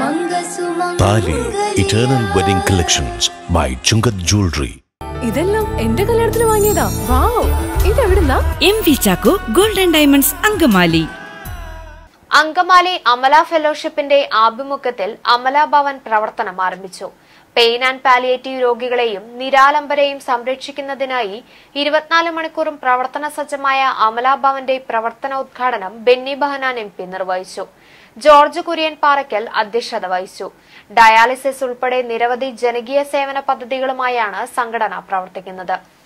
താലി eternal wedding collections by Chungath jewellery ഇതെല്ലാം എന്റെ കല്യാണത്തിന് വാങ്ങിയതാ വാവ് ഇതെവിടുന്നാ M V Chacko golden diamonds Angamaly Angamaly Amala ഫെലോഷിപ്പിന്റെ ആഭിമുഖ്യത്തിൽ അമല ഭവൻ പ്രവർത്തനം ആരംഭിച്ചു പെയിൻ ആൻഡ് പാലിയേറ്റീവ് രോഗികളെയും നിരാലംബരെയും സംരക്ഷിക്കുന്നതിനായി ഇരുപത്തിനാല് മണിക്കൂറും പ്രവർത്തന സജ്ജമായ അമല ഭവന്റെ പ്രവർത്തനോദ്ഘാടനം ബെന്നി ബഹനാൻ എം പി നിർവഹിച്ചു ജോർജ് കുര്യൻ പാറയ്ക്കൽ അധ്യക്ഷത വഹിച്ചു ഡയാലിസിസ് ഉൾപ്പെടെ നിരവധി ജനകീയ സേവന പദ്ധതികളുമായാണ് സംഘടന പ്രവർത്തിക്കുന്നത്